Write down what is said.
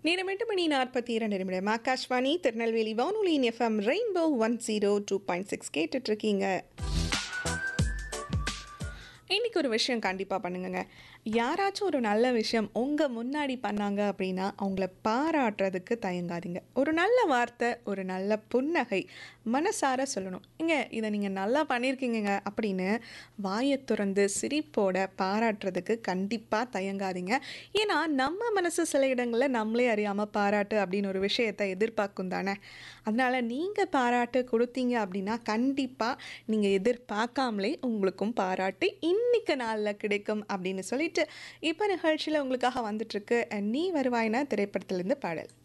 நேரம் எட்டு மணி நாற்பத்தி இரண்டு நிமிடம் ஆகாஷ்வாணி திருநெல்வேலி வானொலியின் FM rainbow one zero two point six கேட்டுட்டு இருக்கீங்க இன்னைக்கு ஒரு விஷயம் கண்டிப்பாக பண்ணுங்கங்க யாராச்சும் ஒரு நல்ல விஷயம் உங்கள் முன்னாடி பண்ணாங்க அப்படின்னா அவங்கள பாராட்டுறதுக்கு தயங்காதீங்க ஒரு நல்ல வார்த்தை ஒரு நல்ல புன்னகை மனசார சொல்லணும் இங்க இதை நீங்கள் நல்லா பண்ணியிருக்கீங்க அப்படின்னு வாயை திறந்து சிரிப்போட பாராட்டுறதுக்கு கண்டிப்பாக தயங்காதீங்க ஏன்னா நம்ம மனசு சில இடங்களில் நம்மளே அறியாமல் பாராட்டு அப்படின்னு ஒரு விஷயத்தை எதிர்பார்க்கும் தானே அதனால் நீங்கள் பாராட்டு கொடுத்தீங்க அப்படின்னா கண்டிப்பாக நீங்கள் எதிர்பார்க்காமலே உங்களுக்கும் பாராட்டு இன்னைக்கு நாளில் கிடைக்கும் அப்படின்னு சொல்லிட்டு இப்போ நிகழ்ச்சியில் உங்களுக்காக வந்துட்டுருக்கு நீ வருவாயின திரைப்படத்திலேருந்து பாடல்